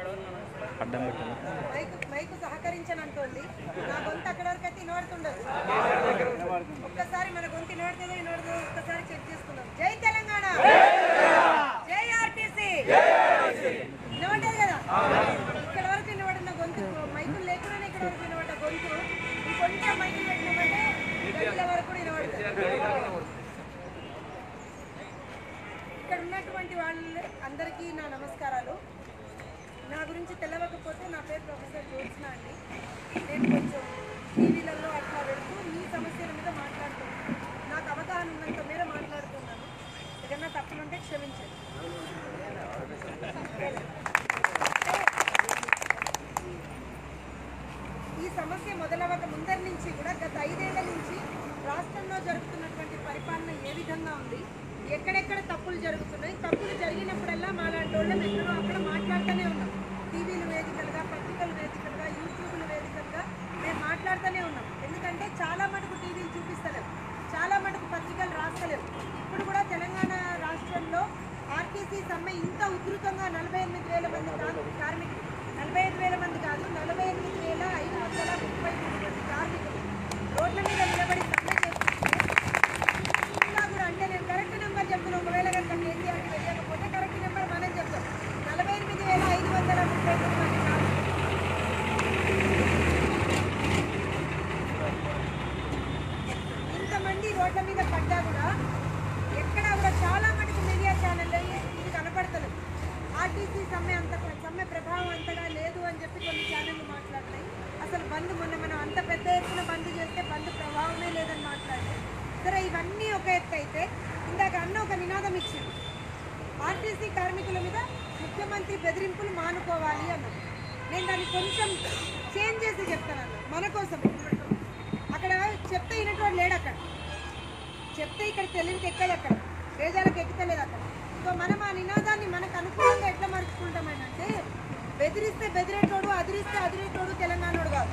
అడ్డం పెట్టాను mic mic సహకరించనంటోంది నా గొంతు అక్కడ వరకు అయితే వినబడుతుండదు ఒక్కసారి మన గొంతు వినబడుతుందో వినబడుతుందో ఒక్కసారి చెక్ చేసుకుందాం జై తెలంగాణ జై ఆర్టీసీ వినబడ్డది కదా ఇక్కడ వరకు వినబడిన గొంతు మైకులు లేకుండానే ఇక్కడ వరకు వినబడ్డ గొంతు ఇంకొంచెం మైకులు పెట్టినామంటే గంటల వరకు కూడా వినబడుతుంది ఇక్కడ ఉన్నటువంటి వాళ్ళు అందరికీ నా నమస్కారాలు నా గురించి తెలవకపోతే నా పేరు ప్రొఫెసర్ జ్యోత్స్న అండి నేను కొంచెం టీవీలలో అట్లా పెడుతూ మీ సమస్యల మీద మాట్లాడుతున్నాను నాకు అవగాహన ఉన్నంత మేర మాట్లాడుతున్నాను ఏదైనా తప్పులుంటే క్షమించండి ఈ సమస్య మొదలవక ముందరి నుంచి కూడా గత ఐదేళ్ల నుంచి రాష్ట్రంలో జరుగుతున్నటువంటి పరిపాలన ఏ విధంగా ఉంది ఎక్కడెక్కడ తప్పులు జరుగుతున్నాయి తప్పులు జరిగినప్పుడల్లా మా లాంటి వాళ్ళం ఎక్కడో అక్కడ మాట్లాడుతూనే ఉన్నాం టీవీలు వేదికలుగా పత్రికలు వేదికలుగా యూట్యూబ్లు వేదికలుగా మేము మాట్లాడుతూనే ఉన్నాం ఎందుకంటే చాలా మటుకు టీవీలు చూపిస్తలేవు చాలా మటుకు పత్రికలు రాస్తలేవు ఇప్పుడు కూడా తెలంగాణ రాష్ట్రంలో ఆర్టీసీ సమ్మె ఇంత ఉధృతంగా నలభై ఎనిమిది వేల మంది కార్- కార్మికులు నలభై ఐదు వేల మంది కాదు నలభై ఎనిమిది వేల ఐదు వందల ముప్పై మూడు మంది కార్మికులు రోడ్ల మీద నిలబడి సమ్మె చేస్తుంటే ఇంకా కూడా అంటే నేను కరెక్ట్ నెంబర్ చెప్తున్నా ఒకవేళ కనుక కేసీఆర్ వెళ్ళకపోతే కరెక్ట్ నెంబర్ మనం చెప్తాం నలభై ఎనిమిది వేల ఐదు వందల ముప్పై మూడు మంది కార్మికులు ఇంతమంది రోడ్ల మీద పడ్డా కూడా ఎక్కడ కూడా చాలా మటుకు మీడియా ఛానల్లో ఇది కనపడతలేదు ఆర్టీసీ సమ్మె అంత సమ్మె ప్రభావం అంతగా లేదు అని చెప్పి కొన్ని ఛానళ్ళు మాట్లాడుతున్నాయి అసలు బంద్ మొన్న మనం అంత పెద్ద ఎత్తున బంద్ చేస్తే బంద్ ప్రభావమే లేదని మాట్లాడితే సరే ఇవన్నీ ఒక ఎత్తు అయితే ఇందాక అన్న ఒక నినాదం ఇచ్చింది ఆర్టీసీ కార్మికుల మీద ముఖ్యమంత్రి బెదిరింపులు మానుకోవాలి అన్నది నేను దాన్ని కొంచెం చేంజ్ చేసి చెప్తాను అన్న మన కోసం అక్కడ చెప్తే వినటువంటి లేడు అక్కడ చెప్తే ఇక్కడ తెలివికి ఎక్కదు అక్కడ వేదాలకు ఎక్కుతలేదు అక్కడ సో మనం ఆ నినాదాన్ని మనకు అనుకూలంగా ఎట్లా మర్చుకుంటామనంటే బెదిరిస్తే బెదిరేటోడు అదిరిస్తే అదిరేటోడు తెలంగాణోడు కాదు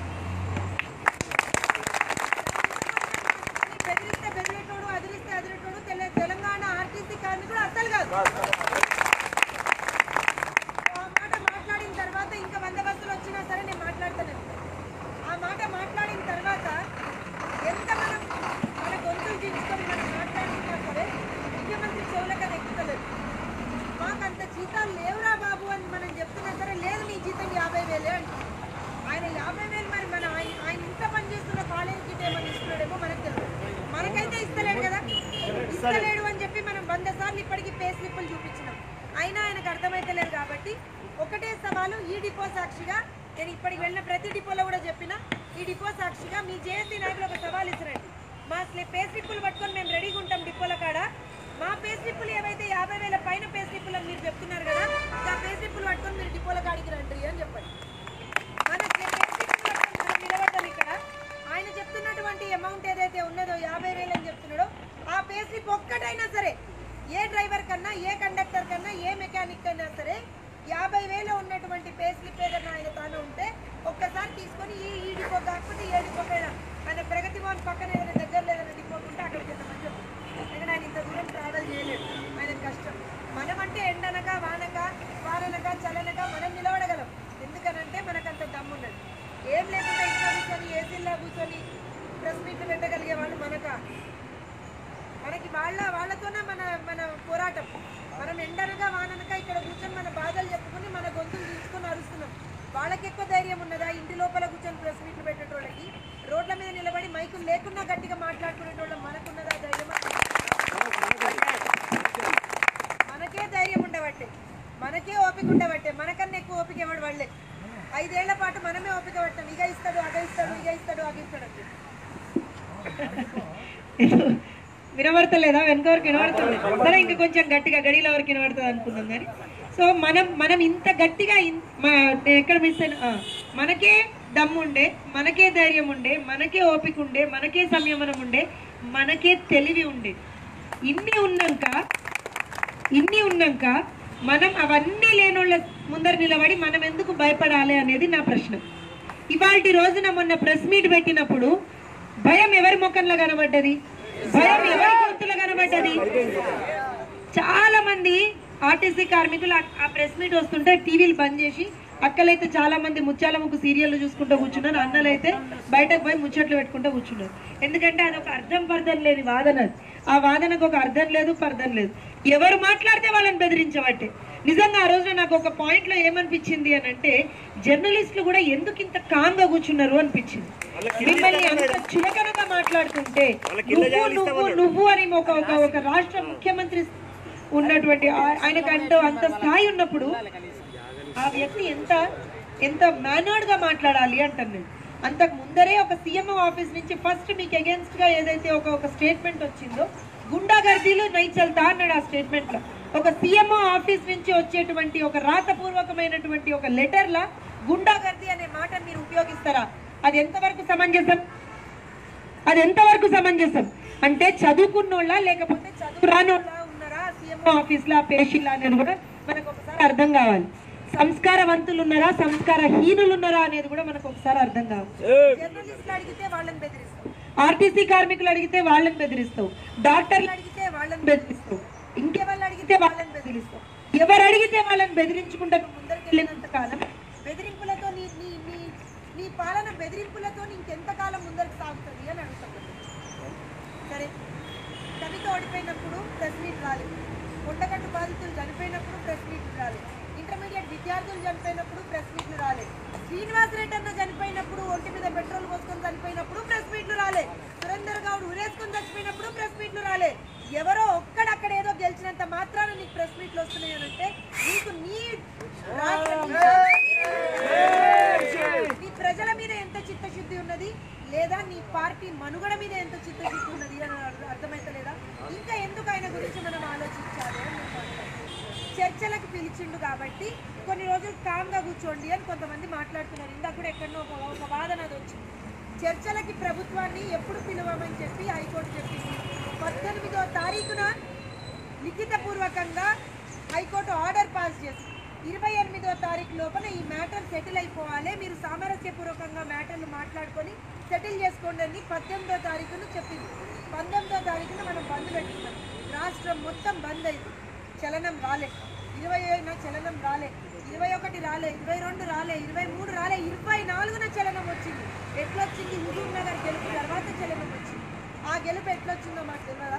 బెదిరిస్తే బెదిరేటోడు అదిరిస్తే అదిరేటోడు తెల- తెలంగాణ ఆర్టీసీ కార్మికుడు అస్సలు కాదు ఆ మాట మాట్లాడిన తర్వాత ఇంకా వంద బస్సులు వచ్చినా సరే నేను మాట్లాడుతాను ఆ మాట మాట్లాడిన తర్వాత ఎంత మనం మన గొంతులు దించుకొని మనం మాట్లాడుతున్నా సరే ముఖ్యమంత్రి చెవులకు అది ఎక్కుతలేదు మాకు అంత జీతాలు లేవురా బాబు అని మనం చెప్తున్నా సరే లేదు నీ జీతం యాభై వేలే అంటున్నాం ఆయన యాభై వేలు మరి మన ఆయన ఆయన ఇంత పని చేస్తున్న కాలేజీకి ఏమని ఇస్తున్నాడేమో మనకు తెలియదు మనకైతే ఇస్తలేడు కదా ఇస్తలేడు అని చెప్పి మనం వంద సార్లు ఇప్పటికీ పే స్లిప్పులు చూపించినాం అయినా ఆయనకు అర్థమైతలేదు కాబట్టి ఒకటే సవాలు ఈ డిపో సాక్షిగా నేను ఇప్పటికి వెళ్ళిన ప్రతి డిపోలో కూడా చెప్పిన ఈ డిపో సాక్షిగా మీ జేఏసీ నాయకులు ఒక సవాల్ ఇచ్చిరండి మా స్లి- పే స్లిప్పులు పట్టుకొని మేము రెడీగా ఉంటాం డిపోల కాడ మా పే స్లిప్పులు ఏవైతే యాభై వేల పైన పే స్లిప్పులు అని మీరు చెప్తున్నారు కదా ఆ పే స్లిప్పులు పట్టుకొని మీరు డిపోల కాడికి రండి అని చెప్పండి మన పే స్లిప్పులు పట్టుకొని మనం నిలబడ్డాం ఇక్కడ ఆయన చెప్తున్నటువంటి అమౌంట్ ఏదైతే ఉన్నదో యాభై వేలు అని చెప్తున్నాడో ఆ పే స్లిప్ ఒక్కటైనా సరే ఏ డ్రైవర్ కన్నా ఏ కండక్టర్ కన్నా ఏ మెకానిక్ కన్నా సరే యాభై వేలు ఉన్నటువంటి పే స్లిప్ ఏదైనా ఆయన తాను ఉంటే ఒక్కసారి తీసుకొని ఈ ఈ డిపో కాకపోతే ఏ డిపోకైనా ఆయన ప్రగతి భవన్ పక్కన ఏదైనా దగ్గర ఏదైనా డిపో ఉంటే అక్కడికి వెళ్ళమని చెప్పు ఎందుకంటే ఆయన ఇంత దూరం ట్రావెల్ చేయలేడు ఆయన కష్టం మనం అంటే ఎండనక వానక వాననక చలనక మనం నిలబడగలం ఎందుకనంటే మనకంత దమ్మున్నది ఏం లేకుండా ఇంట్లో కూర్చొని ఏసీల్లో కూర్చొని ప్రెస్ మీట్లు పెట్టగలిగే వాళ్ళు మనక మనకి వాళ్ళ వాళ్ళతోనే మన మన పోరాటం మనం ఎండనగా వాననక ఇక్కడ కూర్చొని మన బాధలు చెప్పుకొని మన గొంతులు తీసుకొని అరుస్తున్నాం వాళ్ళకి ఎక్కువ ధైర్యం ఉన్నదా ఇంటి లోపల కూర్చొని ప్రెస్ మీట్లు పెట్టేటోళ్ళకి రోడ్ల మీద నిలబడి మైకులు లేకుండా గట్టిగా మాట్లాడుకునేటోళ్ళం మనకున్నదా ధైర్యం మనకే ధైర్యం ఉండబట్టే మనకే ఓపిక ఉండబట్టే మనకన్నా ఎక్కువ ఓపిక ఎవడు వాళ్ళే ఐదేళ్ల పాటు మనమే ఓపిక పట్టాం ఇక ఇస్తాడు అగ ఇస్తాడు ఇక ఇస్తాడు అగ ఇస్తాడు అని వినబడతలేదా వెనక వరకు వినబడుతుంది సరే ఇంకా కొంచెం గట్టిగా గడిల వరకు వినబడుతుంది అనుకున్నాం కానీ సో మనం మనం ఇంత గట్టిగా ఇన్- మా- నేను ఎక్కడ మిస్ అయినా ఆ, మనకే దమ్ము ఉండే మనకే ధైర్యం ఉండే మనకే ఓపిక ఉండే మనకే సంయమనం ఉండే మనకే తెలివి ఉండే ఇన్ని ఉన్నాక ఇన్ని ఉన్నాక మనం అవన్నీ లేనోళ్ళ ముందర నిలబడి మనం ఎందుకు భయపడాలి అనేది నా ప్రశ్న ఇవాళ రోజున మొన్న ప్రెస్ మీట్ పెట్టినప్పుడు భయం ఎవరి ముఖంలో కనబడ్డది భయం ఎవరి గొంతులో కనబడ్డది చాలా మంది ఆర్టీసీ కార్మికులు ఆ- ఆ ప్రెస్ మీట్ వస్తుంటే టీవీలు బంద్ చేసి అక్కలైతే చాలా మంది ముత్యాల ముగ్గు సీరియల్ చూసుకుంటూ కూర్చున్నారు అన్నలైతే బయటకు పోయి ముచ్చట్లు పెట్టుకుంటూ కూర్చున్నారు ఎందుకంటే అది ఒక అర్థం పర్థం లేని వాదన అది. ఆ వాదనకు ఒక అర్థం లేదు పర్థం లేదు ఎవరు మాట్లాడితే వాళ్ళని బెదిరించబట్టే నిజంగా ఆ రోజున నాకు ఒక పాయింట్ లో ఏమనిపించింది అని అంటే జర్నలిస్టులు కూడా ఎందుకు ఇంత కాంగా కూర్చున్నారు అనిపించింది మిమ్మల్ని అంత చులకనగా మాట్లాడుతుంటే నువ్వు నువ్వు నువ్వు అని ఒక ఒక ఒక రాష్ట్ర ముఖ్యమంత్రి ఉన్నటువంటి ఆ- ఆయనకంటూ అంత స్థాయి ఉన్నప్పుడు ఆ వ్యక్తి ఎంత ఎంత మేనర్డ్ గా మాట్లాడాలి అంటాను నేను అంతకు ముందరే ఒక సీఎం ఆఫీస్ నుంచి ఫస్ట్ మీకు అగేన్స్ట్ గా ఏదైతే ఒక ఒక స్టేట్మెంట్ వచ్చిందో గుండాగర్దీలు నై చల్తా అన్నాడు ఆ స్టేట్మెంట్ లో ఒక సీఎం ఆఫీస్ నుంచి వచ్చేటువంటి ఒక రాతపూర్వకమైనటువంటి ఒక లెటర్ లా గుండాగర్దీ అనే మాట మీరు ఉపయోగిస్తారా అది ఎంతవరకు సమంజసం అది ఎంతవరకు సమంజసం అంటే చదువుకున్నోళ్ళ లేకపోతే చదువు రానోళ్ళ ఉన్నారా సీఎం ఆఫీస్ లా పేషిల్లా అనేది కూడా మనకు ఒకసారి అర్థం కావాలి సంస్కారవంతులు ఉన్నారా సంస్కార హీనులు ఉన్నారా అనేది కూడా మనకు ఒకసారి అర్థం కావాలి జర్నలిస్టులు అడిగితే వాళ్ళని బెదిరిస్తాం ఆర్టీసీ కార్మికులు అడిగితే వాళ్ళని బెదిరిస్తావు డాక్టర్లు అడిగితే వాళ్ళని బెదిరిస్తావు ఇంకెవరు అడిగితే వాళ్ళని బెదిరిస్తావు ఎవరు అడిగితే వాళ్ళని బెదిరించుకుంటా నువ్వు ముందరికి వెళ్ళినంత కాలం బెదిరింపులతో నీ నీ నీ నీ పాలన బెదిరింపులతో ఇంకెంతకాలం ముందరికి సాగుతుంది అని అడుగుతాను సరే కవిత ఓడిపోయినప్పుడు ప్రెస్ మీట్ రాలేదు కొండగట్టు బాధితులు చనిపోయినప్పుడు ప్రెస్ మీట్ రాలేదు ఇంటర్మీడియట్ విద్యార్థులు చనిపోయినప్పుడు ప్రెస్ మీట్లు రాలేదు శ్రీనివాస్ రెడ్డి అన్న చనిపోయినప్పుడు ఒంటి మీద పెట్రోల్ పోసుకొని చనిపోయినప్పుడు ప్రెస్ మీట్లు రాలే సురేందర్ గౌడ్ ఉరేసుకొని చచ్చిపోయినప్పుడు ప్రెస్ మీట్లు రాలే ఎవరో ఒక్కడక్కడ ఏదో గెలిచినంత మాత్రాన నీకు ప్రెస్ మీట్లు వస్తున్నాయి అని అంటే నీకు నీ రాష్ట్ర- నీ ప్రజల మీద ఎంత చిత్తశుద్ధి ఉన్నది లేదా నీ పార్టీ మనుగడ మీద ఎంత చిత్తశుద్ధి ఉన్నది అని అర్థ- అర్థమైతలేదా ఇంకా ఎందుకు ఆయన గురించి మనం ఆలోచించాలి అని నేను అంటున్నాను. చర్చలకు పిలిచిండు కాబట్టి కొన్ని రోజులు కామ్గా కూర్చోండి అని కొంతమంది మాట్లాడుతున్నారు ఇందాక కూడా ఎక్కడో ఒక ఒక వాదన అది వచ్చింది చర్చలకి ప్రభుత్వాన్ని ఎప్పుడు పిలవమని చెప్పి హైకోర్టు చెప్పింది పద్దెనిమిదో తారీఖున లిఖితపూర్వకంగా హైకోర్టు ఆర్డర్ పాస్ చేసింది ఇరవై ఎనిమిదో తారీఖు లోపల ఈ మ్యాటర్ సెటిల్ అయిపోవాలి మీరు సామరస్యపూర్వకంగా మ్యాటర్లు మాట్లాడుకొని సెటిల్ చేసుకోండి అని పద్దెనిమిదో తారీఖున చెప్పింది పంతొమ్మిదో తారీఖున మనం బంద్ పెట్టుకున్నాం రాష్ట్రం మొత్తం బంద్ అయింది చలనం రాలే ఇరవై ఏడున చలనం రాలే ఇరవై ఒకటి రాలే ఇరవై రెండు రాలే ఇరవై మూడు రాలే ఇరవై నాలుగున చలనం వచ్చింది ఎట్లొచ్చింది హుజూర్ నగర్ గెలుపు తర్వాత చలనం వచ్చింది ఆ గెలుపు ఎట్లొచ్చిందో మాకు తెలియదా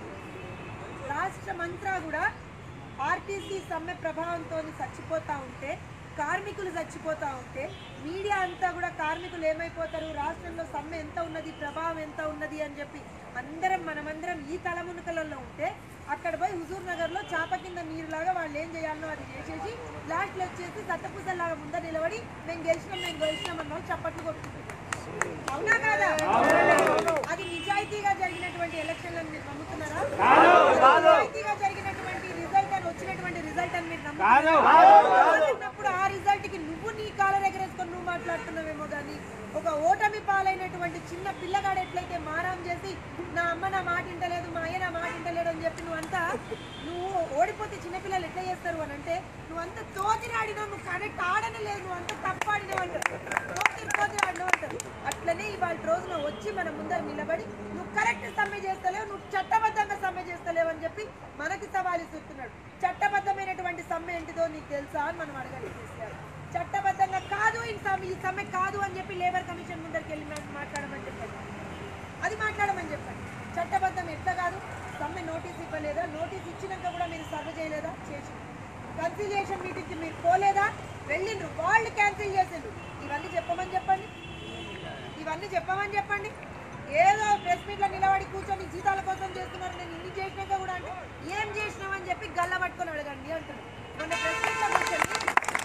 రాష్ట్రమంతా కూడా ఆర్టీసీ సమ్మె ప్రభావంతో చచ్చిపోతా ఉంటే కార్మికులు చచ్చిపోతా ఉంటే మీడియా అంతా కూడా కార్మికులు ఏమైపోతారు రాష్ట్రంలో సమ్మె ఎంత ఉన్నది ప్రభావం ఎంత ఉన్నది అని చెప్పి అందరం మనమందరం ఈ తలమునకలలో ఉంటే అక్కడ పోయి హుజూర్ నగర్లో చాప కింద నీరులాగా వాళ్ళు ఏం చేయాలనో అది చేసేసి లాస్ట్లో వచ్చేసి సత్తపూసలాగా ముందర నిలబడి మేము గెలిచినాం మేము గెలిచినాం అన్న వాళ్ళు చప్పట్లు కొట్టుకుంటున్నారు అవునా కాదా అది నిజాయితీగా జరిగినటువంటి ఎలక్షన్లను మీరు నమ్ముతున్నారా నిజాయితీగా జరిగినటువంటి రిజల్ట్ అని వచ్చినటువంటి రిజల్ట్ అని మీరు నమ్ముతున్నప్పుడు ఆ రిజల్ట్ కి నువ్వు నీ కాలర్ ఎగరేసుకొని నువ్వు మాట్లాడుతున్నావేమో కానీ ఒక ఓటమి పాలైనటువంటి చిన్న పిల్లగాడు ఎట్లయితే మారాం చేసి నా అమ్మ నా మాట ఇంటలేదు మా అయ్య నా మాట ఇంటలేడు అని చెప్పి నువ్వు అంతా నువ్వు ఓడిపోతే చిన్నపిల్లలు ఎట్లా చేస్తారు అని అంటే నువ్వు అంత తోచిరాడినావు నువ్వు కరెక్ట్ ఆడనే లేదు నువ్వు అంత తప్పు ఆడినావు అంటారు తోచి తోచిరాడినావు అంటారు అట్లనే ఇవాళ రోజున వచ్చి మన ముందర నిలబడి నువ్వు కరెక్ట్ సమ్మె చేస్తలేవు నువ్వు చట్టబద్ధంగా సమ్మె చేస్తలేవు అని చెప్పి మనకి సవాలు ఇస్తున్నాడు చట్టబద్ధమైనటువంటి సమ్మె ఏంటిదో నీకు తెలుసా అని మనం అడగాలి కేసీఆర్ చట్టబద్ధంగా కాదు ఈ సమ్మె ఈ సమ్మె కాదు అని చెప్పి లేబర్ కమిషన్ ముందరికి వెళ్ళి మా- మాట్లాడమని చెప్పండి అది మాట్లాడమని చెప్పండి చట్టబద్ధం ఎట్లా కాదు సమ్మె నోటీస్ ఇవ్వలేదా నోటీస్ ఇచ్చినాక కూడా మీరు సర్వ్ చేయలేదా చేసి కన్సిలియేషన్ మీటింగ్కి మీరు పోలేదా వెళ్ళిండ్రు వాళ్ళు క్యాన్సిల్ చేసిండ్రు ఇవన్నీ చెప్పమని చెప్పండి ఇవన్నీ చెప్పమని చెప్పండి ఏదో ప్రెస్ మీట్లో నిలబడి కూర్చొని జీతాల కోసం చేస్తున్నారు నేను ఇన్ని చేసినాక కూడా అంటే ఏం చేసినామని చెప్పి గల్ల పట్టుకొని అడగండి అంటున్నారు మొన్న ప్రెస్ మీట్లో కూర్చొని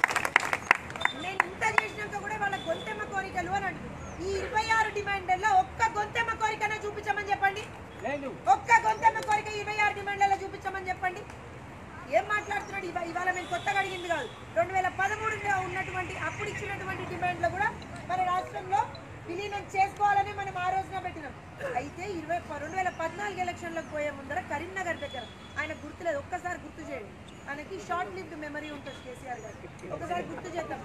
నేను ఇంత చేసినాక కూడా వాళ్ళ గొంతెమ్మ కోరికలు అని అంటుంది ఈ ఇరవై ఆరు డిమాండ్లలో ఒక్క గొంతెమ్మ కోరికనే చూపించమని చెప్పండి ఒక్క గొంతెమ్మ కోరిక ఇరవై ఆరు డిమాండ్లలో చూపించమని చెప్పండి ఏం మాట్లాడుతున్నాడు ఇవా ఇవాళ మేము కొత్తగా అడిగింది కాదు రెండు వేల పదమూడులో ఉన్నటువంటి అప్పుడు ఇచ్చినటువంటి డిమాండ్లు కూడా మన రాష్ట్రంలో విలీనం చేసుకోవాలని మనం ఆ రోజున పెట్టినాం అయితే ఇరవై రెండు వేల పద్నాలుగు ఎలక్షన్లకు పోయే ముందర కరీంనగర్ దగ్గర ఆయన గుర్తులేదు ఒక్కసారి గుర్తు చేయండి ఆయనకి షార్ట్ లివ్డ్ మెమరీ ఉంటుంది కేసీఆర్ గారికి ఒకసారి గుర్తు చేద్దాం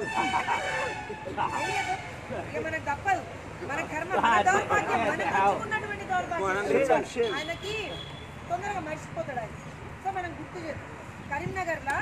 తెలియదు. ఇక మనకు తప్పదు మన కర్మ మన దౌర్భాగ్యం మనకు వచ్చుకున్నటువంటి దౌర్భాగ్యం ఆయనకి తొందరగా మర్చిపోతాడు ఆయన సో మనం గుర్తు చేద్దాం కరీంనగర్లో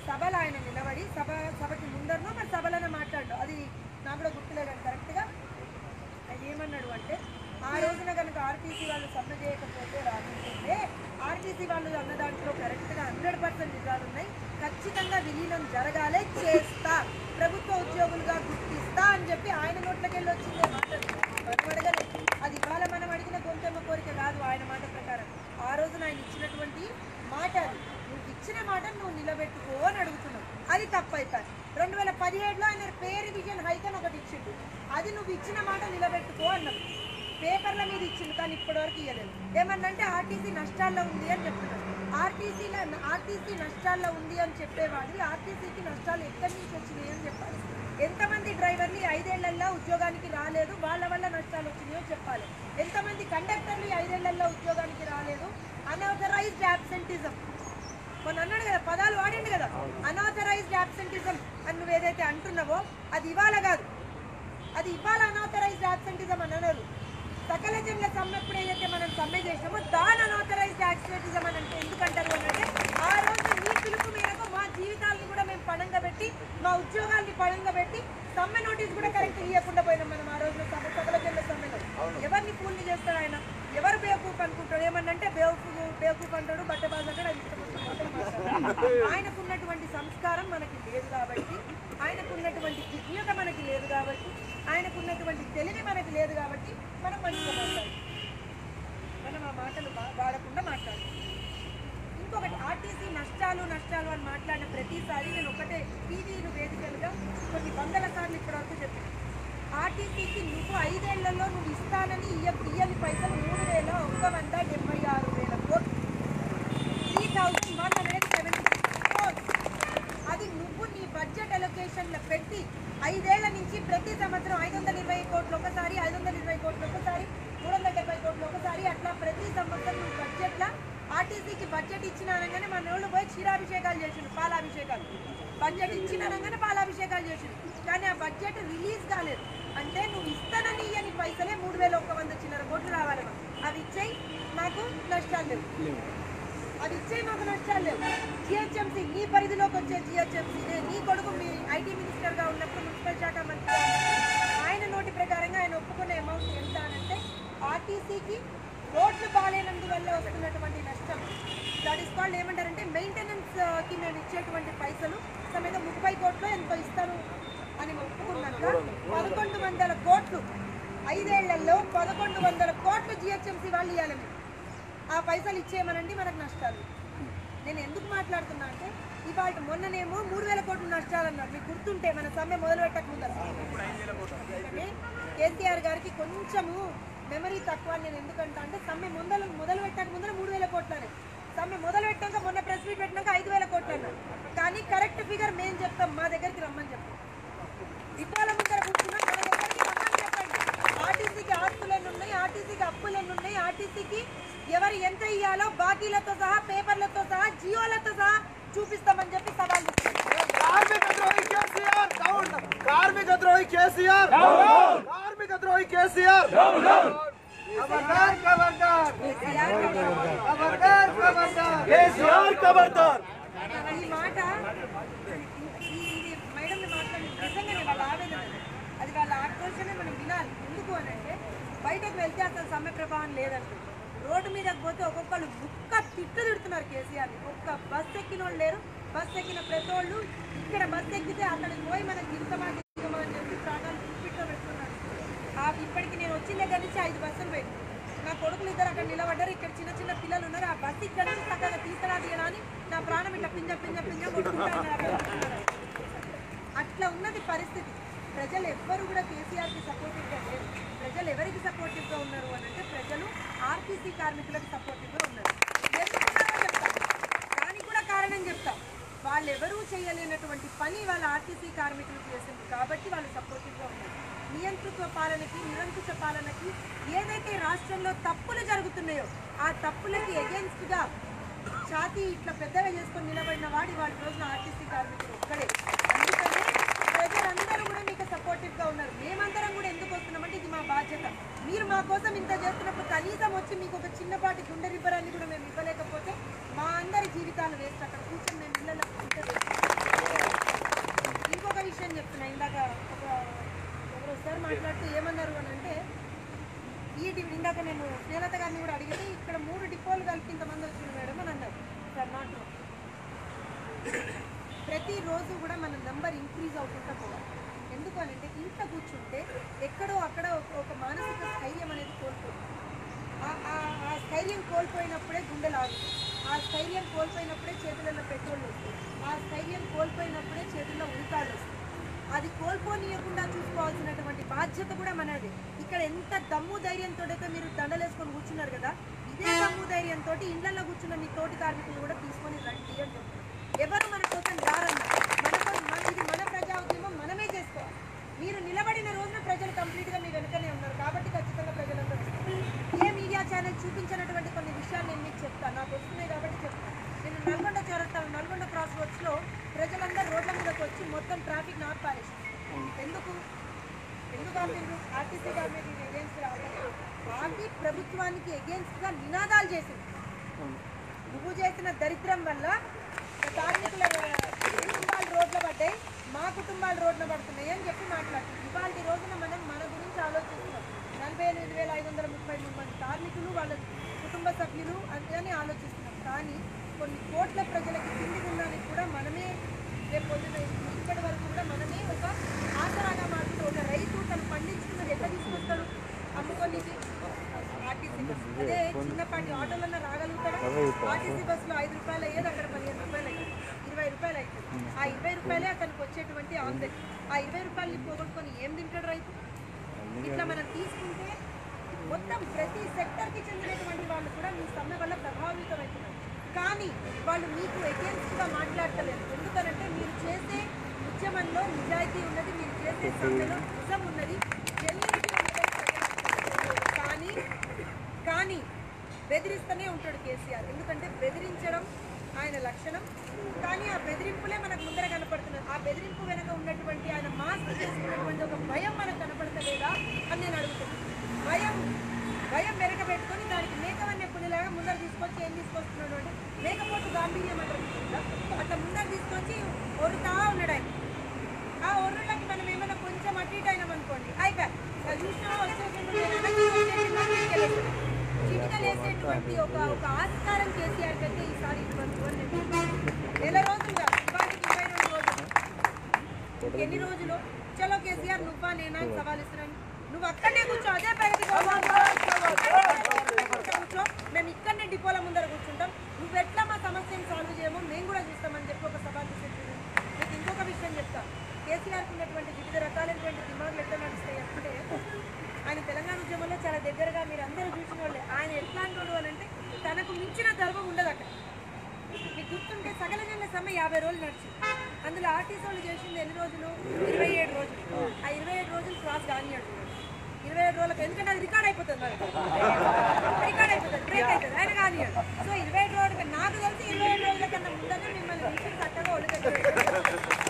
సభలో ఆయన నిలబడి సభ సభకి ముందరనో మరి సభలోనే మాట్లాడు అది నాకు కూడా గుర్తులేదు కరెక్ట్గా ఆయన ఏమన్నాడు అంటే ఆ రోజున కనుక ఆర్టీసీ వాళ్ళు సమ్మె చేయకపోతే రాకుంటుంటే ఆర్టీసీ వాళ్ళు అన్న దాంట్లో కరెక్ట్గా హండ్రెడ్ పర్సెంట్ నిజాలు ఉన్నాయి ఖచ్చితంగా విలీనం జరగాలే చేస్తా ప్రభుత్వ ఉద్యోగులుగా గుర్తిస్తా అని చెప్పి ఆయన నోట్లకెళ్ళి వచ్చింది ఆ మాట మనం అడగలేదు అది ఇవాళ మనం అడిగిన గొంతెమ్మ కోరిక కాదు ఆయన మాట ప్రకారం ఆ రోజున ఆయన ఇచ్చినటువంటి మాట అది నువ్వు ఇచ్చిన మాట నువ్వు నిలబెట్టుకో అని అడుగుతున్నావు అది తప్పు అయిపోయింది రెండు వేల పదిహేడులో ఆయన పే రివిజన్ హైక్ అని ఒకటి ఇచ్చిండు అది నువ్వు ఇచ్చిన మాట నిలబెట్టుకో అన్నాడు పేపర్ల మీద ఇచ్చిండు కానీ ఇప్పటివరకు ఇవ్వలేదు ఏమన్నంటే ఆర్టీసీ నష్టాల్లో ఉంది అని చెప్తున్నాడు ఆర్టీసీలో ఆర్టీసీ నష్టాల్లో ఉంది అని చెప్పేవాడు ఆర్టీసీకి నష్టాలు ఎక్కడి నుంచి వచ్చినాయి అని చెప్పాలి ఎంతమంది డ్రైవర్లు ఈ ఐదేళ్లలో ఉద్యోగానికి రాలేదు వాళ్ళ వల్ల నష్టాలు వచ్చినాయో చెప్పాలి ఎంతమంది కండక్టర్లు ఈ ఐదేళ్లలో ఉద్యోగానికి రాలేదు అన్ఆథరైజ్డ్ యాబ్సెంటిజం కొన్ని అన్నాడు కదా పదాలు వాడిండు కదా అనాథరైజ్డ్ యాబ్సెంటిజం అని నువ్వు ఏదైతే అంటున్నావో అది ఇవాళ కాదు అది ఇవాళ అనాథరైజ్డ్ యాబ్సెంటిజం అని అన్నారు సకల జనుల సమ్మె ఎప్పుడు ఏదైతే మనం సమ్మె చేసినామో దాని అనాథరైజ్డ్ యాబ్సెంటిజం అని అంటే ఎందుకంటారు అని అంటే ఆ రోజు నీ పిలుపు మేరకు మా జీవితాలని కూడా మేము పణంగా పెట్టి మా ఉద్యోగాల్ని పణంగా పెట్టి సమ్మె నోటీస్ కూడా కరెక్ట్ ఇవ్వకుండా పోయినాం మనం ఆ రోజు సభ సకల జనుల సమ్మెలో ఎవరిని పూల్ని చేస్తాడు ఆయన ఎవరు బేవకూఫ్ అనుకుంటాడు ఏమన్నంటే బేవకూఫ్ బేవకూఫ్ అంటాడు బట్టబాజ్ అంటాడు అది ఇష్టం వచ్చిన మాటలు మాట్లాడతాడు. ఆయనకున్నటువంటి సంస్కారం మనకి లేదు కాబట్టి ఆయనకున్నటువంటి విజ్ఞత మనకి లేదు కాబట్టి ఆయనకున్నటువంటి తెలివి మనకి లేదు కాబట్టి మనం మంచిగా మాట్లాడాలి మనం ఆ మాటలు వా- వాడకుండా మాట్లాడాలి ఇంకొకటి ఆర్టీసీ నష్టాలు నష్టాలు అని మాట్లాడిన ప్రతిసారి నేను ఒకటే టీవీలు వేదికలుగా కొన్ని వందల సార్లు ఇప్పటివరకు చెప్పాను ఆర్టీసీకి నువ్వు ఐదేళ్లలో నువ్వు ఇస్తానని ఇయ్య ఇయ్యని పైసలు మూడు వేల ఒక్క వంద డెబ్బై ఆరు వేల కోట్లు three thousand one hundred seventy అది నువ్వు నీ బడ్జెట్ అలొకేషన్లో పెట్టి ఐదేళ్ల నుంచి ప్రతి సంవత్సరం ఐదు వందల ఇరవై కోట్లు ఒకసారి ఐదు వందల ఇరవై కోట్లు ఒకసారి మూడు వందల డెబ్బై కోట్లు ఒకసారి అట్లా ప్రతి సంవత్సరం నువ్వు బడ్జెట్లో ఆర్టీసీకి బడ్జెట్ ఇచ్చిన అనగానే మన వాళ్ళు పోయి క్షీరాభిషేకాలు చేసిండు పాలాభిషేకాలు బడ్జెట్ ఇచ్చిన అనగానే పాలాభిషేకాలు చేసిండు కానీ ఆ బడ్జెట్ రిలీజ్ కాలేదు అంటే నువ్వు ఇస్తానని ఇయ్యని పైసలే మూడు వేల ఒక్క వంద చిల్లర కోట్లు రావాలి మాకు. అవి ఇచ్చేయి మాకు నష్టాలు లేవు అది ఇచ్చే మాకు నష్టాలు లేవు జిహెచ్ఎంసీ నీ పరిధిలోకి వచ్చే జిహెచ్ఎంసీ నీ కొడుకు మీ ఐటీ మినిస్టర్గా ఉన్నప్పుడు మున్సిపల్ శాఖ మంత్రిగా ఉన్నప్పుడు ఆయన నోటి ప్రకారంగా ఆయన ఒప్పుకున్న అమౌంట్ ఎంత అనంటే ఆర్టీసీకి రోడ్లు బాగాలేనందువల్ల వస్తున్నటువంటి నష్టం దట్ ఈస్ కాల్డ్ ఏమంటారంటే మెయింటెనెన్స్కి మేము ఇచ్చేటువంటి పైసలు సమేత ముప్పై కోట్లు ఎంతో ఇస్తాను అని ఒప్పుకున్నాక పదకొండు వందల కోట్లు ఐదేళ్లలో పదకొండు వందల కోట్లు జిహెచ్ఎంసీ వాళ్ళు ఇవ్వాలి మేము ఆ పైసలు ఇచ్చేయమనండి మనకు నష్టాలు నేను ఎందుకు మాట్లాడుతున్నా అంటే ఇవాళ మొన్ననేమో మూడు వేల కోట్లు నష్టాలు అన్నారు మీకు గుర్తుంటే మన సమ్మె మొదలు పెట్టక ముందర ఎందుకంటే కేసీఆర్ గారికి కొంచెము మెమరీ తక్కువ అని నేను ఎందుకంటా అంటే సమ్మె మొదలు మొదలు పెట్టక ముందర మూడు వేల కోట్లనే సమ్మె మొదలు పెట్టాక మొన్న ప్రెస్ మీట్ పెట్టినాక ఐదు వేల కోట్లు అన్నారు కానీ కరెక్ట్ ఫిగర్ మేము చెప్తాం మా దగ్గరికి రమ్మని చెప్తాం ఇవాళ ముందర కూర్చున్నాం మన దగ్గరికి రమ్మని చెప్పండి ఆర్టీసీకి ఆస్తులు ఎన్ని ఉన్నాయి ఆర్టీసీకి అప్పులు ఎన్ని ఉన్నాయి ఆర్టీసీకి ఎవరు ఎంత ఇయ్యాలో బాకీలతో సహా పేపర్లతో సహా జియోలతో సహా చూపిస్తామని చెప్పి సవాల్ ఇచ్చారు కార్మిక ద్రోహి కేసీఆర్ డౌన్ కార్మిక ద్రోహి కేసీఆర్ కార్మిక ద్రోహి కేసీఆర్ ఖబర్దార్ ఖబర్దార్ ఖబర్దార్ ఖబర్దార్ కేసీఆర్ ఖబర్దార్ ఈ మాట ఈ- ఇది మేడం మాట్లాడి నిజంగానే వాళ్ళ ఆవేదన అది. అది వాళ్ళ ఆక్రోషమే మనం వినాలి ఎందుకు అని అంటే బయటకు వెళ్తే అసలు సమ్మె ప్రభావం లేదంటే రోడ్డు మీదకి పోతే ఒక్కొక్కళ్ళు ముక్క తిట్టు తిడుతున్నారు కేసీఆర్ని ఒక్క బస్ ఎక్కిన వాళ్ళు లేరు బస్ ఎక్కిన ప్రతి వాళ్ళు ఇక్కడ బస్ ఎక్కితే అక్కడికి పోయి మనకి దిగుతామా దిగుతామా అని చెప్పి ప్రాణాలు పిట్లో పెట్టుకున్నారు ఆ ఇప్పటికి నేను వచ్చిన దగ్గర నుంచి ఐదు బస్సులు పోయింది నా కొడుకులు ఇద్దరు అక్కడ నిలబడ్డారు ఇక్కడ చిన్న చిన్న పిల్లలు ఉన్నారు ఆ బస్సు ఇక్కడ నుంచి చక్కగా తీసుకురా తీయడానికి నా ప్రాణం ఇట్లా పింజ పింజ పింజ కొట్టుకుంటా ఉన్నారు అక్కడ కూర్చున్నారు. అట్లా ఉన్నది పరిస్థితి ప్రజలు ఎవ్వరు కూడా కేసీఆర్కి సపోర్టివ్గా లేరు ప్రజలు ఎవరికి సపోర్టివ్గా ఉన్నారు అని అంటే ప్రజలు ఆర్టీసీ కార్మికులకు సపోర్టివ్గా ఉన్నారు ఎందుకున్నారో చెప్తా దానికి కూడా కారణం చెప్తా వాళ్ళు ఎవరూ చేయలేనటువంటి పని వాళ్ళ ఆర్టీసీ కార్మికులు చేసింది కాబట్టి వాళ్ళు సపోర్టివ్గా ఉన్నారు నియంతృత్వ పాలనకి నిరంకుశ పాలనకి ఏదైతే రాష్ట్రంలో తప్పులు జరుగుతున్నాయో ఆ తప్పులకి ఎగెన్స్ట్గా ఛాతీ ఇట్లా పెద్దగా చేసుకొని నిలబడిన వాడి వాడి రోజున ఆర్టీసీ కార్మికుడు ఒక్కడే అందుకనే ప్రజలందరూ కూడా మీకు సపోర్టివ్ గా ఉన్నారు మేమందరం కూడా ఎందుకు వస్తున్నామంటే ఇది మా బాధ్యత మీరు మా కోసం ఇంత చేస్తున్నప్పుడు కనీసం వచ్చి మీకు ఒక చిన్నపాటి గుండె రిపరాన్ని కూడా మేము ఇవ్వలేకపోతే మా అందరి జీవితాలు వేస్ట్ అక్కడ కూర్చొని మేము ఇళ్ళలో ఉంటే waste. ఇంకొక విషయం చెప్తున్నా ఇందాక ఒక ఎవరో సార్ మాట్లాడుతూ ఏమన్నారు అని అంటే ఈ డి- ఇందాక నేను స్నేహలత గారిని కూడా అడిగితే ఇక్కడ మూడు డిపోలు కలిపి ఇంతమంది వచ్చింది మేడం అని అన్నారు సార్ నాట్ రాంగ్. ప్రతిరోజు కూడా మన నంబర్ ఇంక్రీజ్ అవుతుంటా పోవాలి ఎందుకు అని అంటే ఇంట్లో కూర్చుంటే ఎక్కడో అక్కడ ఒక ఒక మానసిక స్థైర్యం అనేది కోల్పోతుంది ఆ- ఆ- ఆ స్థైర్యం కోల్పోయినప్పుడే గుండెలు ఆగుతాయి ఆ స్థైర్యం కోల్పోయినప్పుడే చేతులలో పెట్రోల్ వస్తుంది ఆ స్థైర్యం కోల్పోయినప్పుడే చేతుల్లో ఉరికాళ్ళు వస్తాయి అది కోల్పోనీయకుండా చూసుకోవాల్సినటువంటి బాధ్యత కూడా మనది ఇక్కడ ఎంత దమ్ము ధైర్యంతో అయితే మీరు దండలేసుకొని కూర్చున్నారు కదా ఇదే దమ్ము ధైర్యంతో ఇళ్లలో కూర్చున్న మీ తోటి కార్మికులు కూడా తీసుకొని రండి అని చెప్తున్నారు ఎవరు మన కోసం రారన్న మన కోసం మన ఇది మన ప్రజా ఉద్యమం మనమే చేసుకోవాలి మీరు నిలబడిన రోజున ప్రజలు కంప్లీట్ గా మీ వెనుకనే ఉన్నారు కాబట్టి ఖచ్చితంగా ప్రజలందరూ వస్తారు. ఏ మీడియా ఛానల్ చూపించినటువంటి కొన్ని విషయాలు నేను మీకు చెప్తాను నాకు వస్తున్నాయి కాబట్టి చెప్తాను నేను నల్గొండ చౌరస్తా నల్గొండ క్రాస్ రోడ్స్ లో ప్రజలందరూ రోడ్ల మీదకి వచ్చి మొత్తం ట్రాఫిక్ నాట్ పారేసారు ఎందుకు ఎందుకు ఆపిండ్రు ఆర్టీసీ గవర్నమెంట్ ఎగేన్స్ట్ ఆపి ప్రభుత్వానికి ఎగేన్స్ట్ గా నినాదాలు చేసింది నువ్వు చేసిన దరిద్రం వల్ల కార్మికుల కుటుంబాలు రోడ్ల పడ్డాయి మా కుటుంబాలు రోడ్ల పడుతున్నాయి అని చెప్పి మాట్లాడుతుంది ఇవాళ రోజున మనం మన గురించి ఆలోచిస్తున్నాం నలభై ఎనిమిది వేల ఐదు వందల ముప్పై మూడు మంది కార్మికులు వాళ్ళ కుటుంబ సభ్యులు అని అని ఆలోచిస్తున్నాం కానీ కొన్ని కోట్ల ప్రజలకి తిండి తినడానికి కూడా మనమే రేపు పొద్దున ఇప్పటి వరకు కూడా మనమే ఒక ఆసరాగా మారుతుంది ఒక రైతు తను పండించుకున్నది ఎట్లా తీసుకొస్తాడు అమ్ముకోనికి ఆర్టీసీ బస్ అదే చిన్నపాటి ఆటోలన్నా రాగలుగుతాడా ఆర్టీసీ బస్సులో ఐదు రూపాయలు అయ్యేది అక్కడ పదిహేను రూపాయలు అయ్యేది ఇరవై రూపాయలు అవుతుంది ఆ ఇరవై రూపాయలే అతనికి వచ్చేటువంటి ఆమ్లెట్ ఆ ఇరవై రూపాయలని పోగొట్టుకొని ఏం తింటాడు రైతు ఇట్లా మనం తీసుకుంటే మొత్తం ప్రతి సెక్టర్కి చెందినటువంటి వాళ్ళు కూడా మీ సమ్మె వల్ల ప్రభావితమవుతున్నారు కానీ వాళ్ళు మీకు ఎగేన్స్ట్గా మాట్లాడతలేరు ఎందుకనంటే మీరు చేసే ఉద్యమంలో నిజాయితీ ఉన్నది మీరు చేసే సమ్మెలో నిజం ఉన్నది genuinity ఉన్నది. కానీ కానీ బెదిరిస్తూనే ఉంటాడు కేసీఆర్ ఎందుకంటే బెదిరించడం ఆయన లక్షణం కానీ ఆ బెదిరింపులే మనకు ముందర కనపడుతున్నది ఆ బెదిరింపు వెనక ఉన్నటువంటి ఆయన మాస్క్ చేసుకున్నటువంటి ఒక భయం మనకు కనపడతలేదా అని నేను అడుగుతున్నాను భయం భయం వెనక పెట్టుకొని దానికి మేకవన్య పులిలాగా ముందర తీసుకొచ్చి ఏం తీసుకొస్తున్నాడు అంటే మేకపోతు గాంభీర్యం అంటారు చూసారా? అట్లా ముందర తీసుకొచ్చి ఒరుతా ఉన్నాడు ఆయన ఆ ఒర్రులకి మనం ఏమైనా కొంచెం అటు ఇటు అయినాం అనుకోండి అయిపోయి చూసినా వచ్చేసిండు చిటికలేసేటువంటి ఒక ఒక ఆస్కారం కేసీఆర్ కంటే ఈసారి ఇటువంటి రోజులు నెల రోజులుగా ఇవాటికి ఇరవై రెండు రోజులు ఎన్ని రోజులు చలో కేసీఆర్ నువ్వా నేనా అని సవాల్ ఇస్తున్నాను నువ్వు అక్కడనే కూర్చో అదే ప్రగతి భవన్ కూర్చో మేము ఇక్కడనే డిపోల ముందర కూర్చుంటాం నువ్వు ఎట్లా మా సమస్యను సాల్వ్ చేయమో మేము కూడా చూస్తామని చెప్పి ఒక సవాల్ చేసేది మీకు ఇంకొక విషయం చెప్తా కేసీఆర్కి ఉన్నటువంటి వివిధ రకాలైనటువంటి దిమాగులు ఎట్లా నడుస్తాయి అంటే ఆయన తెలంగాణ ఉద్యమంలో చాలా దగ్గరగా మీరు అందరూ చూసిన వాళ్ళే ఆయన ఎట్లాంటి వాడు అని అంటే తనకు మించిన గర్వం ఉండదు అక్కడ మీకు గుర్తుంటే సకల జనుల సమ్మె యాభై రోజులు నడిచింది అందులో ఆర్టీసీ వాళ్ళు చేసింది ఎన్ని రోజులు ఇరవై ఏడు రోజులు ఆ ఇరవై ఏడు రోజులు క్రాస్ కానియాడు ఇరవై ఏడు రోజులకు ఎందుకంటే అది రికార్డ్ అయిపోతుంది మరి. రికార్డ్ అయిపోతుంది బ్రేక్ అవుతుంది ఆయన కానియాడు సో ఇరవై ఏడు రోజులకి నాకు తెలిసి ఇరవై ఏడు రోజుల కన్నా ముందనే మిమ్మల్ని పిలిచి చక్కగా ఒళ్ళు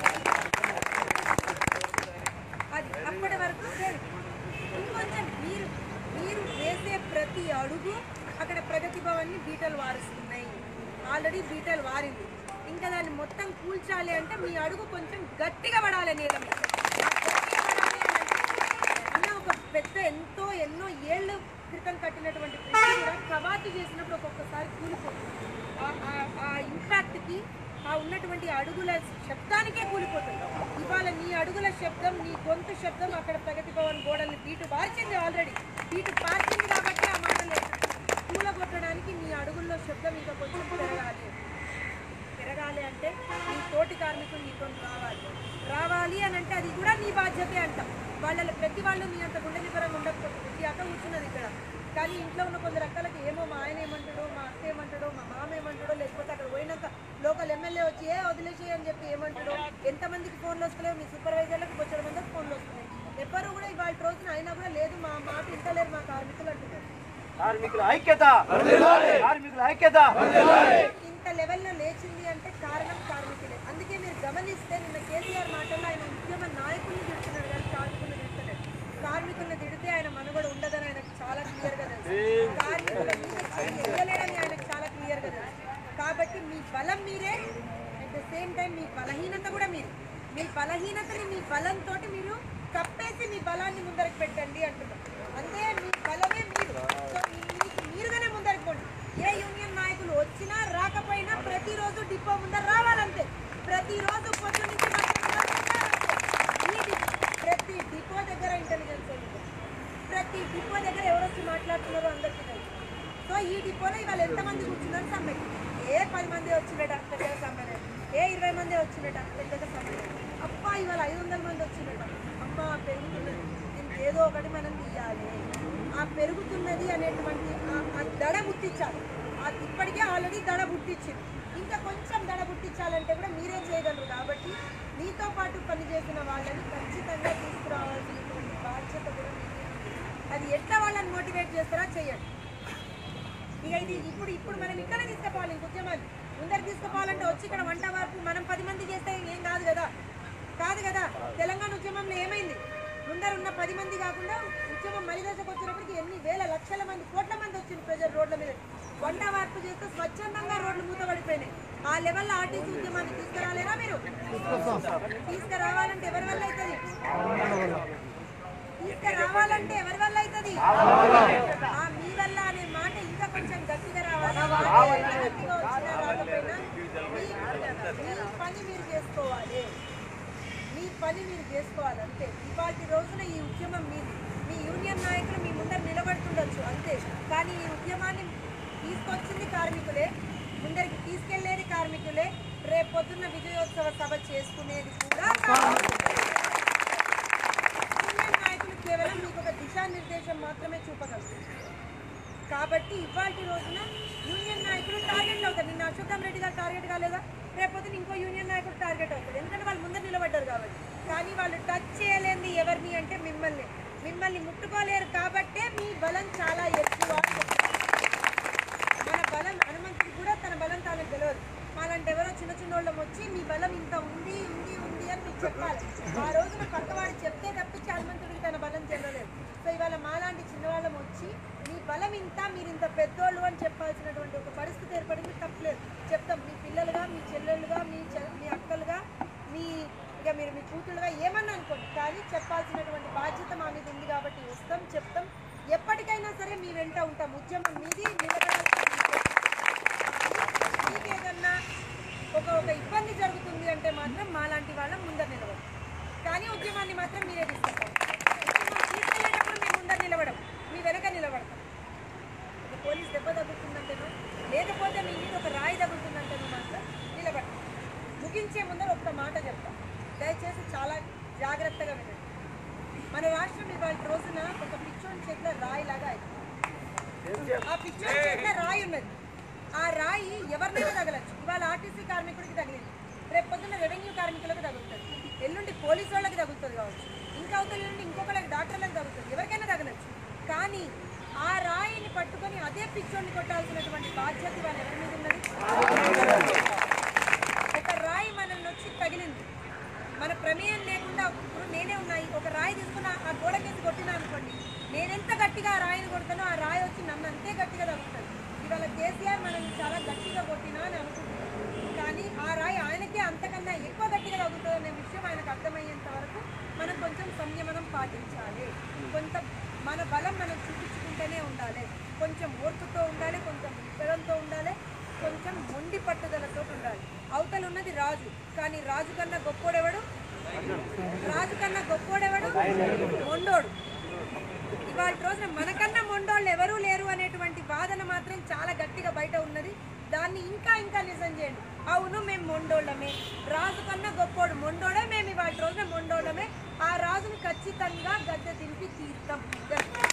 అది అప్పటి వరకు లేదు. ఇంకొంచెం మీరు మీరు వేసే ప్రతి అడుగు అక్కడ ప్రగతి భవన్ని బీటలు వారుస్తున్నాయి ఆల్రెడీ బీటలు వారింది ఇంకా దాన్ని మొత్తం కూల్చాలి అంటే మీ అడుగు కొంచెం గట్టిగా పడాలి నేల మీద. ఆ గట్టిగా పడాలి అని అంటే అన్న ఒక పెద్ద ఎంతో ఎన్నో ఏళ్ళ క్రితం కట్టినటువంటి బ్రిడ్జ్ కూడా కవాతు చేసినప్పుడు ఒక్కొక్కసారి కూలిపోతుంది ఆ- ఆ- ఆ ఇంపాక్ట్కి ఆ ఉన్నటువంటి అడుగుల శబ్దానికే కూలిపోతుంది ఇవాళ నీ అడుగుల శబ్దం నీ గొంతు శబ్దం అక్కడ ప్రగతి భవన్ గోడల్ని బీటు పార్చింది ఆల్రెడీ బీటు పార్చింది కాబట్టి ఆ మాట లేదు కూలగొట్టడానికి నీ అడుగుల్లో శబ్దం ఇంకా కొంచెం పెరగాలి పెరగాలి అంటే నీ తోటి కార్మికులు నీతో రావాలి రావాలి అని అంటే అది కూడా నీ బాధ్యతే అంట వాళ్ళ ప్రతి వాళ్ళు నీ అంత గుండె నిపరంగా ఉండకపోతే ప్రతి అక్క కూర్చున్నది ఇక్కడ కానీ ఇంట్లో ఉన్న కొందరు అక్కలకి ఏమో మా ఆయన ఏమంటాడో మా అత్త ఏమంటాడో మా మామ ఏమంటాడో లేకపోతే అక్కడ పోయినాక లోకల్ ఎమ్మెల్యే వచ్చి ఏ వదిలేసేయి అని చెప్పి ఏమంటాడో ఎంతమందికి ఫోన్లు వస్తలేవు మీ సూపర్వైజర్లకు బొచ్చడం మందికి ఫోన్లు వస్తున్నాయి ఎవ్వరు కూడా ఇవాళ రోజున అయినా కూడా లేదు మా మాట ఇంటలేరు మా కార్మికులు అంటున్నారు కార్మికుల ఐక్యత కార్మికుల ఐక్యత ఇంత లెవెల్లో లేచింది అంటే కారణం కార్మికులే అందుకే మీరు గమనిస్తే నిన్న కేసీఆర్ మాటల్లో ఆయన ఉద్యమ నాయకుల్ని తిడుతున్నాడు కానీ కార్మికుల్ని తిడుతున్నాడు కార్మికుల్ని తిడితే ఆయన మనుగడ ఉండదని ఆయనకు చాలా క్లియర్గా తెలుసు కార్మికుల మీద చేయి ఎక్కలేడని ఆయనకు చాలా క్లియర్గా తెలుసు కాబట్టి మీ బలం మీరే అట్ ద సేమ్ టైం మీ బలహీనత కూడా మీరు మీ బలహీనతని మీ బలంతో మీరు కప్పేసి మీ బలాన్ని ముందరకు పెట్టండి అంటున్నారు అంతే మీ బలమే మీరు సో మీ- మీకు మీరుగానే ముందరకు పోండి ఏ యూనియన్ నాయకులు వచ్చినా రాకపోయినా ప్రతిరోజు డిపో ముందర రావాలంతే ప్రతిరోజు పొద్దు నుంచి మధ్యాహ్నం వరకు ఉండాలంతే. ఈ డి- ప్రతి డిపో దగ్గర ఇంటెలిజెన్స్ ఉంది ప్రతి డిపో దగ్గర ఎవరొచ్చి మాట్లాడుతున్నారో అందరికీ తెలుసు సో ఈ డిపోలో ఇవాళ ఎంతమంది కూర్చున్నారు సమ్మె ఏ పది మంది వచ్చినట పెద్దగా సమ్మె లేదు ఏ ఇరవై మంది వచ్చినట పెద్దగా సమ్మె లేదు అబ్బా ఇవాళ ఐదు వందల మంది వచ్చినట అమ్మా పెరుగుతున్నది దీనికి ఏదో ఒకటి మనం తీయాలి ఆ పెరుగుతున్నది అనేటువంటి ఆ- ఆ దడ ముట్టించాలి ఆ ఇప్పటికే ఆల్రెడీ దడ ముట్టించింది ఇంకా కొంచెం దడ ముట్టించాలంటే కూడా మీరే చేయగలరు కాబట్టి మీతో పాటు పనిచేసిన వాళ్ళని ఖచ్చితంగా తీసుకురావాల్సినటువంటి బాధ్యత కూడా మీదే ఉంది. అది ఎట్లా వాళ్ళని మోటివేట్ చేస్తారా చేయండి ఇక ఇది ఇప్పుడు ఇప్పుడు మనం ఇక్కడే తీసుకుపోవాలి ఇంక ఉద్యమాన్ని ముందర తీసుకుపోవాలంటే వచ్చి ఇక్కడ వంట వరకు మనం పది మంది చేస్తే ఏం కాదు కదా కాదు కదా తెలంగాణ ఉద్యమంలో ఏమైంది ముందర ఉన్న పది మంది కాకుండా ఉద్యమం మలిదశకు వచ్చినప్పటికి ఎన్ని వేల లక్షల మంది కోట్ల మంది వచ్చింది ప్రజలు రోడ్ల మీద వంట వార్పు చేస్తే స్వచ్ఛందంగా రోడ్లు మూతపడిపోయినాయి ఆ లెవెల్లో ఆర్టీసీ ఉద్యమాన్ని తీసుకురాలేరా మీరు తీసుకురావాలంటే ఎవరి వల్ల అవుతుంది తీసుకురావాలంటే ఎవరి వల్ల అవుతుంది ఆ మీ వల్ల అనే మాట ఇంకా కొంచెం గట్టిగా రావాలి గట్టిగా వచ్చినా రాకపోయినా మీ- మీ పని మీరు చేసుకోవాలి మీ పని మీరు చేసుకోవాలి అంతే ఇవాటి రోజున ఈ ఉద్యమం మీది మీ యూనియన్ నాయకులు మీ ముందర నిలబడుతుండొచ్చు అంతే కానీ ఈ ఉద్యమాన్ని తీసుకొచ్చింది కార్మికులే ముందరికి తీసుకెళ్లేది కార్మికులే రేపొద్దున్న విజయోత్సవ సభ చేసుకునేది కూడా కార్మికులే. యూనియన్ నాయకులు కేవలం మీకు ఒక దిశానిర్దేశం మాత్రమే చూపగలరు కాబట్టి ఇవాటి రోజున యూనియన్ నాయకులు టార్గెట్ అవుతారు నిన్న అశోకం రెడ్డి గారు టార్గెట్ కాలేదా రేపొద్దున ఇంకో యూనియన్ నాయకుడు టార్గెట్ అవుతారు ఎందుకంటే వాళ్ళు ముందర నిలబడ్డారు కాబట్టి కానీ వాళ్ళు టచ్ చేయలేంది ఎవరిని అంటే మిమ్మల్ని మిమ్మల్ని ముట్టుకోలేరు కాబట్టే మీ బలం చాలా ఎక్కువ అని చెప్తున్నారు. మన బలం హనుమంతుడు కూడా తన బలం తాను తెలియదు మాలాంటి ఎవరో చిన్న చిన్న వాళ్ళం వచ్చి మీ బలం ఇంత ఉంది ఉంది ఉంది అని మీకు చెప్పాలి ఆ రోజున పక్కవాడు చెప్తే తప్పించి హనుమంతుడికి తన బలం తెలియలేదు సో ఇవాళ మాలాంటి చిన్నవాళ్ళం వచ్చి మీ బలం ఇంత మీరు ఇంత పెద్దోళ్ళు అని చెప్పాల్సినటువంటి ఒక పరిస్థితి ఏర్పడింది తప్పలేదు చెప్తాం మీ పిల్లలుగా మీ చెల్లెళ్ళుగా మీ చె- మీ అక్కలుగా మీ ఇక మీరు మీ కూతుళ్ళుగా ఏమన్నా అనుకోండి కానీ చెప్పాల్సినటువంటి బాధ్యత మా మీద ఉంది కాబట్టి వస్తాం చెప్తాం ఎప్పటికైనా సరే మీ వెంట ఉంటాం ఉద్యమం మీది నిలబడాల్సింది మీదే. మీకు ఏదన్నా ఒక ఒక ఇబ్బంది జరుగుతుంది అంటే మాత్రం మాలాంటి వాళ్ళం ముందర నిలబడం కానీ ఉద్యమాన్ని మాత్రం మీరే తీసుకుంటాం ఉద్యమం తీసుకెళ్ళేటప్పుడు మేము ముందర నిలబడం మీ వెనక నిలబడతాం ఒక పోలీస్ దెబ్బ తగ్గుతుందంటేనో లేకపోతే మీ మీద ఒక రాయి తగ్గుతుందంటేనో మాత్రం నిలబడతాం ముగించే ముందర ఒక్క మాట చెప్తాం దయచేసి చాలా జాగ్రత్తగా వినండి మన రాష్ట్రం ఇవాళ రోజున ఒక పిచ్చోని చేతిలో రాయి లాగా అయింది ఆ పిచ్చోని చేతిలో రాయి ఉన్నది ఆ రాయి ఎవరినైనా తగలచ్చు ఇవాళ ఆర్టీసీ కార్మికుడికి తగిలింది రేపు పొద్దున్న రెవెన్యూ కార్మికులకు తగులుతుంది ఎల్లుండి పోలీసు వాళ్ళకి తగులుతుంది కావచ్చు ఇంకా అవతల నుండి ఇంకొకరికి డాక్టర్లకు తగులుతుంది ఎవరికైనా తగలచ్చు కానీ ఆ రాయిని పట్టుకొని అదే పిచ్చోడిని కొట్టాల్సినటువంటి బాధ్యత ఇవాళ ఎవరి మీద ఉన్నది ఒక రాయి మనల్ని వచ్చి తగిలింది మన ప్రమేయం లేకుండా ఇప్పుడు నేనే ఉన్నాయి ఒక రాయి తీసుకుని ఆ- ఆ గోడకేసి కొట్టినా అనుకోండి నేనెంత గట్టిగా ఆ రాయిని కొడతానో ఆ రాయి వచ్చి నన్ను అంతే గట్టిగా తగ్గుతుంది ఇవాళ కేసీఆర్ మనల్ని చాలా గట్టిగా కొట్టినా అని అనుకుంటున్నాను కానీ ఆ రాయి ఆయనకే అంతకన్నా ఎక్కువ గట్టిగా తగ్గుతుంది అనే విషయం ఆయనకు అర్థమయ్యేంత వరకు మనం కొంచెం సంయమనం పాటించాలి కొంత మన బలం మనం చూపించుకుంటూనే ఉండాలి కొంచెం ఓర్పుతో ఉండాలి కొంచెం ఇద్దరంతో ఉండాలి కొంచెం మొండి పట్టుదలతో ఉండాలి అవతల ఉన్నది రాజు కానీ రాజు కన్నా గొప్పోడెవడు రాజు కన్నా గొప్పోడెవడు మొండోడు ఇవాళ రోజున మనకన్నా మొండోళ్ళు ఎవరూ లేరు అనేటువంటి వాదన మాత్రం చాలా గట్టిగా బయట ఉన్నది దాన్ని ఇంకా ఇంకా నిజం చేయండి అవును మేము మొండోళ్ళమే రాజు కన్నా గొప్పోడు మొండోడే మేము ఇవాళ రోజున మొండోళ్ళమే ఆ రాజుని ఖచ్చితంగా గద్దె దింపి తీర్థం